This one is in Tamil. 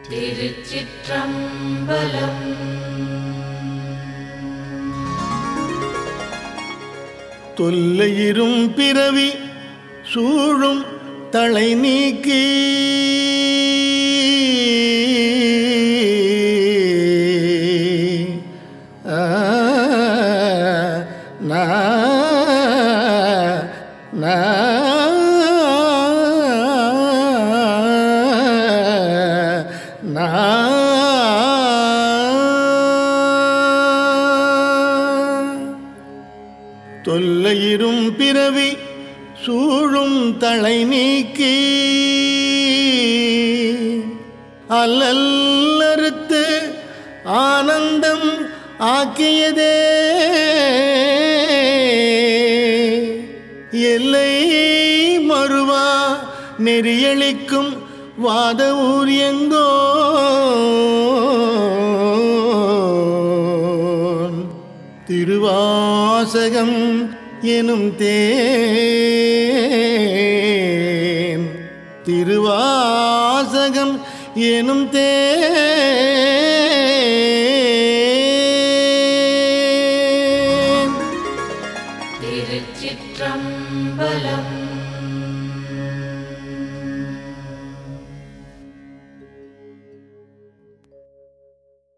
திருச்சிற்றம்பலம் தொல்லையிரும் பிறவி சூழும் தலை நீக்கி ஆ, நா, நா, நா. தொல்லையிரும் பிறவி சூழும் தலை நீக்கி அல்லல்லறுத்து ஆனந்தம் ஆக்கியதே எல்லை மறுவா நெறியளிக்கும் வாத ஊரியங்கோன் திருவாசகம் எனும் தேன் திருவாசகம் எனும் தேன் திருச்சிற்றம்பலம்